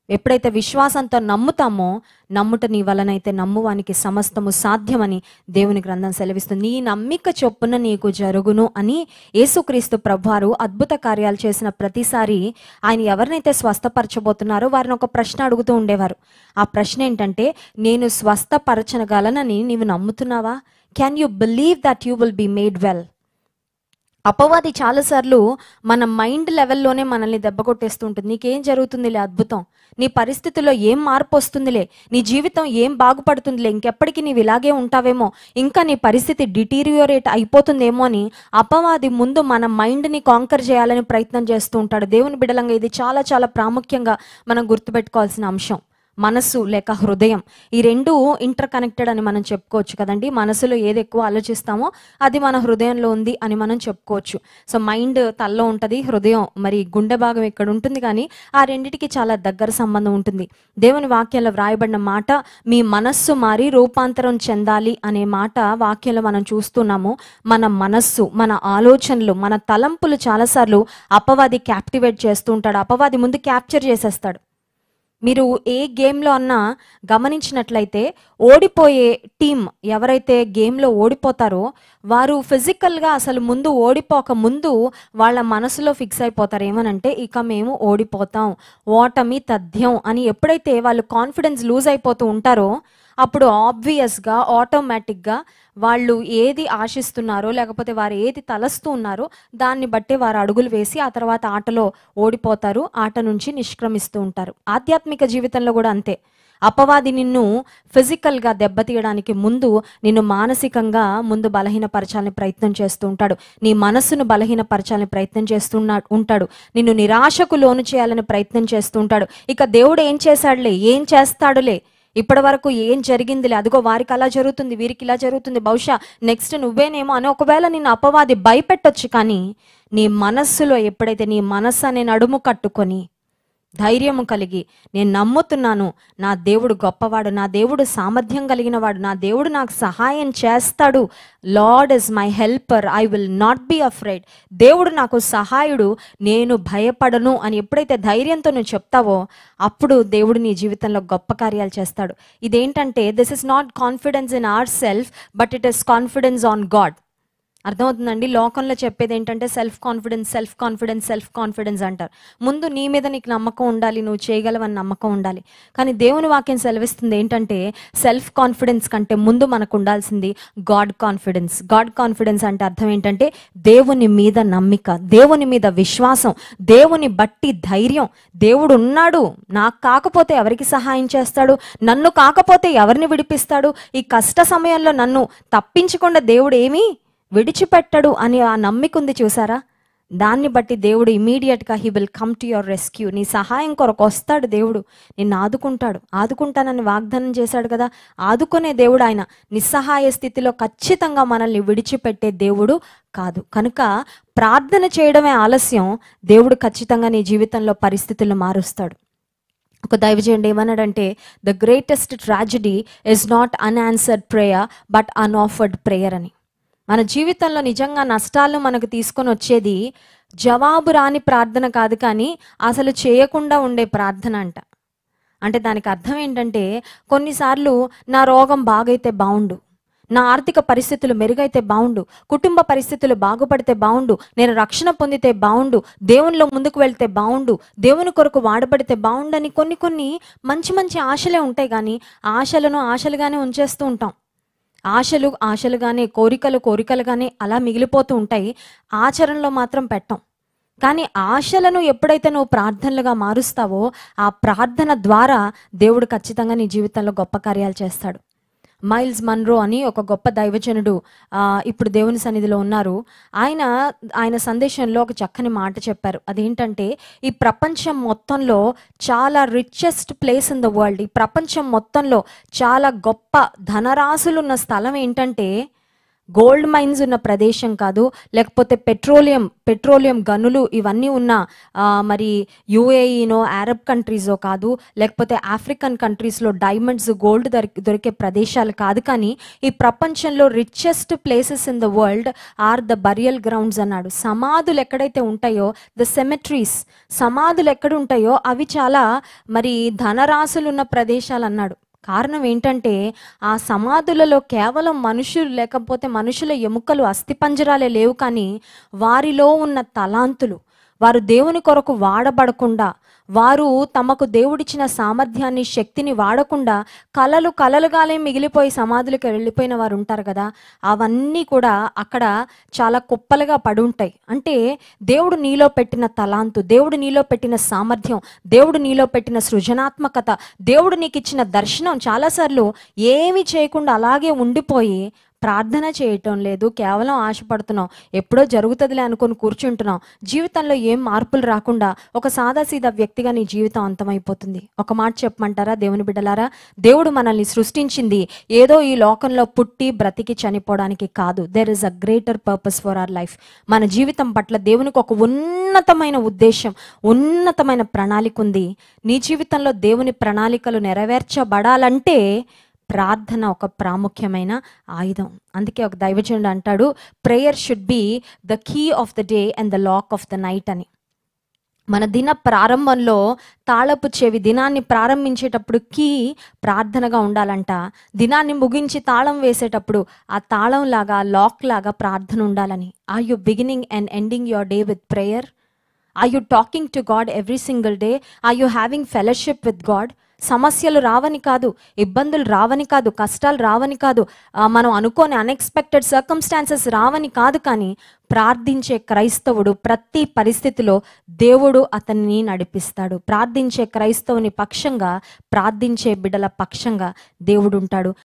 ఎప్పుడైతే విశ్వాసంతో నమ్ముతామో నమ్ముట నీ వలనైతే నమ్మువానికి సమస్తము సాధ్యమని దేవుని గ్రంథం సెలవిస్తుంది నీ నమ్మిక చొప్పున నీకు జరుగును అని యేసుక్రీస్తు ప్రభువారు అద్భుత కార్యాలు చేసిన ప్రతిసారి ఆయన ఎవరినైతే స్వస్థపరచబోతున్నారో వారిని ఒక ప్రశ్న అడుగుతూ ఉండేవారు ఆ ప్రశ్న ఏంటంటే నేను స్వస్థపరచగలనని నీవు నమ్ముతున్నావా can you believe that you will be made well అపవాది చాలాసార్లు మన మైండ్ లెవెల్లోనే మనల్ని దెబ్బ కొట్టేస్తూ ఉంటుంది నీకేం జరుగుతుందిలే అద్భుతం నీ పరిస్థితుల్లో ఏం మార్పు వస్తుందిలే నీ జీవితం ఏం బాగుపడుతుందిలే ఇంకెప్పటికీ నీవు ఇలాగే ఉంటావేమో ఇంకా నీ పరిస్థితి డిటీరియోరేట్ అయిపోతుందేమో అని అపవాది ముందు మన మైండ్ని కాంకర్ చేయాలని ప్రయత్నం చేస్తూ ఉంటాడు దేవుని బిడలంగా ఇది చాలా చాలా ప్రాముఖ్యంగా మనం గుర్తుపెట్టుకోవాల్సిన అంశం మనస్సు లేక హృదయం ఈ రెండు ఇంటర్ కనెక్టెడ్ అని మనం చెప్పుకోవచ్చు కదండి మనసులో ఏది ఎక్కువ ఆలోచిస్తామో అది మన హృదయంలో ఉంది అని మనం చెప్పుకోవచ్చు సో మైండ్ తల్లో ఉంటుంది హృదయం మరి గుండె భాగం ఇక్కడ ఉంటుంది కానీ ఆ రెండిటికి చాలా దగ్గర సంబంధం ఉంటుంది దేవుని వాక్యంలో వ్రాయబడిన మాట మీ మనస్సు మారి రూపాంతరం చెందాలి అనే మాట వాక్యంలో మనం చూస్తున్నాము మన మనస్సు మన ఆలోచనలు మన తలంపులు చాలాసార్లు అపవాది క్యాప్టివేట్ చేస్తూ ఉంటాడు అపవాది ముందు క్యాప్చర్ చేసేస్తాడు మీరు ఏ గేమ్లో అన్నా గమనించినట్లయితే ఓడిపోయే టీం ఎవరైతే గేమ్లో ఓడిపోతారో వారు ఫిజికల్గా అసలు ముందు ఓడిపోక ముందు వాళ్ళ మనసులో ఫిక్స్ అయిపోతారు ఏమనంటే ఇక మేము ఓడిపోతాం ఓటమి తథ్యం అని ఎప్పుడైతే వాళ్ళు కాన్ఫిడెన్స్ లూజ్ అయిపోతూ ఉంటారో అప్పుడు ఆబ్వియస్గా ఆటోమేటిక్గా వాళ్ళు ఏది ఆశిస్తున్నారో లేకపోతే వారు ఏది తలస్తూ ఉన్నారో దాన్ని బట్టి వారు అడుగులు వేసి ఆ తర్వాత ఆటలో ఓడిపోతారు ఆట నుంచి నిష్క్రమిస్తూ ఉంటారు ఆధ్యాత్మిక జీవితంలో కూడా అంతే అపవాది నిన్ను ఫిజికల్గా దెబ్బతీయడానికి ముందు నిన్ను మానసికంగా ముందు బలహీనపరచాలని ప్రయత్నం చేస్తూ ఉంటాడు నీ మనస్సును బలహీనపరచాలని ప్రయత్నం చేస్తున్నా ఉంటాడు నిన్ను నిరాశకు లోను చేయాలని ప్రయత్నం చేస్తూ ఉంటాడు ఇక దేవుడు ఏం చేశాడులే ఏం చేస్తాడులే ఇప్పటి వరకు ఏం జరిగిందిలే అదిగో వారికి అలా జరుగుతుంది వీరికి ఇలా జరుగుతుంది బహుశా నెక్స్ట్ నువ్వేనేమో అని ఒకవేళ నిన్ను అపవాది భయపెట్టొచ్చు కానీ నీ మనస్సులో ఎప్పుడైతే నీ మనస్సు అనే నడుము కట్టుకొని ధైర్యము కలిగి నేను నమ్ముతున్నాను నా దేవుడు గొప్పవాడు నా దేవుడు సామర్థ్యం కలిగిన వాడు నా దేవుడు నాకు సహాయం చేస్తాడు Lord is my helper I will not be afraid దేవుడు నాకు సహాయుడు నేను భయపడను అని ఎప్పుడైతే ధైర్యంతో నువ్వు చెప్తావో అప్పుడు దేవుడు నీ జీవితంలో గొప్ప కార్యాలు చేస్తాడు ఇదేంటంటే this is not confidence in our self but it is confidence on God అర్థమవుతుందండి లోకంలో చెప్పేది ఏంటంటే self confidence self confidence self confidence అంటారు ముందు నీ మీద నీకు నమ్మకం ఉండాలి నువ్వు చేయగలవని నమ్మకం ఉండాలి కానీ దేవుని వాక్యం సెలవిస్తుంది ఏంటంటే సెల్ఫ్ కాన్ఫిడెన్స్ కంటే ముందు మనకు ఉండాల్సింది గాడ్ కాన్ఫిడెన్స్ గాడ్ కాన్ఫిడెన్స్ అంటే అర్థం ఏంటంటే దేవుని మీద నమ్మిక దేవుని మీద విశ్వాసం దేవుని బట్టి ధైర్యం దేవుడు ఉన్నాడు నాకు కాకపోతే ఎవరికి సహాయం చేస్తాడు నన్ను కాకపోతే ఎవరిని విడిపిస్తాడు ఈ కష్ట సమయంలో నన్ను తప్పించకుండా దేవుడు ఏమీ విడిచిపెట్టడు అని ఆ నమ్మిక ఉంది చూసారా దాన్ని బట్టి దేవుడు ఇమీడియట్గా he will come to your rescue నీ సహాయం కొరకు వస్తాడు దేవుడు నిన్ను ఆదుకుంటాడు ఆదుకుంటానని వాగ్దానం చేశాడు కదా ఆదుకునే దేవుడు ఆయన నిస్సహాయ స్థితిలో ఖచ్చితంగా మనల్ని విడిచిపెట్టే దేవుడు కాదు కనుక ప్రార్థన చేయడమే ఆలస్యం దేవుడు ఖచ్చితంగా నీ జీవితంలో పరిస్థితులను మారుస్తాడు ఒక దైవజనుడు ఏమన్నాడంటే the greatest tragedy is not unanswered prayer but unoffered prayer అని మన జీవితంలో నిజంగా నష్టాలను మనకు తీసుకొని వచ్చేది జవాబు రాని ప్రార్థన కాదు కానీ అసలు చేయకుండా ఉండే ప్రార్థన అంట అంటే దానికి అర్థం ఏంటంటే కొన్నిసార్లు నా రోగం బాగైతే బాగుండు నా ఆర్థిక పరిస్థితులు మెరుగైతే బాగుండు కుటుంబ పరిస్థితులు బాగుపడితే బాగుండు నేను రక్షణ పొందితే బాగుండు దేవునిలో ముందుకు వెళ్తే బాగుండు దేవుని కొరకు వాడబడితే బాగుండని కొన్ని కొన్ని మంచి మంచి ఆశలే ఉంటాయి కానీ ఆశలను ఆశలుగానే ఉంచేస్తూ ఉంటాం ఆశలు ఆశలుగానే కోరికలు కోరికలుగానే అలా మిగిలిపోతూ ఉంటాయి ఆచరణలో మాత్రం పెట్టం కానీ ఆశలను ఎప్పుడైతే నువ్వు ప్రార్థనలుగా మారుస్తావో ఆ ప్రార్థన ద్వారా దేవుడు ఖచ్చితంగా నీ జీవితంలో గొప్ప కార్యాలు చేస్తాడు మైల్స్ మన్రో అని ఒక గొప్ప దైవజనుడు ఆ, ఇప్పుడు దేవుని సన్నిధిలో ఉన్నారు ఆయన ఆయన సందేశంలో ఒక చక్కని మాట చెప్పారు అదేంటంటే ఈ ప్రపంచం మొత్తంలో చాలా richest place in the world ఈ ప్రపంచం మొత్తంలో చాలా గొప్ప ధనరాశులు ఉన్న స్థలం ఏంటంటే గోల్డ్ మైన్స్ ఉన్న ప్రదేశం కాదు లేకపోతే పెట్రోలియం పెట్రోలియం గనులు ఇవన్నీ ఉన్న ఆ, మరి యుఏఈనో అరబ్ కంట్రీసో కాదు లేకపోతే ఆఫ్రికన్ కంట్రీస్లో డైమండ్స్ గోల్డ్ దొరికి దొరికే ప్రదేశాలు కాదు కానీ ఈ ప్రపంచంలో richest places in the world are the burial grounds అన్నాడు సమాధులు ఎక్కడైతే ఉంటాయో ద సెమెట్రీస్ సమాధులు ఎక్కడ ఉంటాయో అవి చాలా మరి ధనరాశులు ఉన్న ప్రదేశాలు అన్నాడు కారణం ఏంటంటే ఆ సమాధులలో కేవలం మనుషులు లేకపోతే మనుషుల ఎముకలు అస్థిపంజరాలే లేవు కానీ వారిలో ఉన్న తలాంతులు వారు దేవుని కొరకు వాడబడకుండా వారు తమకు దేవుడిచ్చిన సామర్థ్యాన్ని శక్తిని వాడకుండా కలలు కలలుగానే మిగిలిపోయి సమాధులకు వెళ్ళిపోయిన వారు ఉంటారు కదా అవన్నీ కూడా అక్కడ చాలా కుప్పలుగా పడి ఉంటాయి అంటే దేవుడు నీలో పెట్టిన తలాంతు దేవుడు నీలో పెట్టిన సామర్థ్యం దేవుడు నీలో పెట్టిన సృజనాత్మకత దేవుడు నీకు ఇచ్చిన దర్శనం చాలాసార్లు ఏమీ చేయకుండా అలాగే ఉండిపోయి ప్రార్థన చేయటం లేదు కేవలం ఆశపడుతున్నాం ఎప్పుడో జరుగుతుందిలే అనుకొని కూర్చుంటున్నాం జీవితంలో ఏం మార్పులు రాకుండా ఒక సాదాసీదా వ్యక్తిగా నీ జీవితం అంతమైపోతుంది ఒక మాట చెప్పమంటారా దేవుని బిడ్డలారా దేవుడు మనల్ని సృష్టించింది ఏదో ఈ లోకంలో పుట్టి బ్రతికి చనిపోవడానికి కాదు there is a greater purpose for our life మన జీవితం పట్ల దేవునికి ఒక ఉన్నతమైన ఉద్దేశం ఉన్నతమైన ప్రణాళిక ఉంది నీ జీవితంలో దేవుని ప్రణాళికలు నెరవేర్చబడాలంటే ప్రార్థన ఒక ప్రాముఖ్యమైన ఆయుధం అందుకే ఒక దైవజనుడు అంటాడు prayer should be the key of the day and the lock of the night అని మన దిన ప్రారంభంలో తాళపు చెవి దినాన్ని ప్రారంభించేటప్పుడు కీ ప్రార్థనగా ఉండాలంట దినాన్ని ముగించి తాళం వేసేటప్పుడు ఆ తాళం లాగా లాక్ లాగా ప్రార్థన ఉండాలని are you beginning and ending your day with prayer are you talking to God every single day are you having fellowship with God సమస్యలు రావని కాదు ఇబ్బందులు రావని కాదు కష్టాలు రావని కాదు ఆ, మనం అనుకోని అన్ఎక్స్పెక్టెడ్ సర్కమ్స్టాన్సెస్ రావని కాదు కానీ ప్రార్థించే క్రైస్తవుడు ప్రతి పరిస్థితిలో దేవుడు అతన్ని నడిపిస్తాడు ప్రార్థించే క్రైస్తవుని పక్షంగా ప్రార్థించే బిడ్డల పక్షంగా దేవుడు ఉంటాడు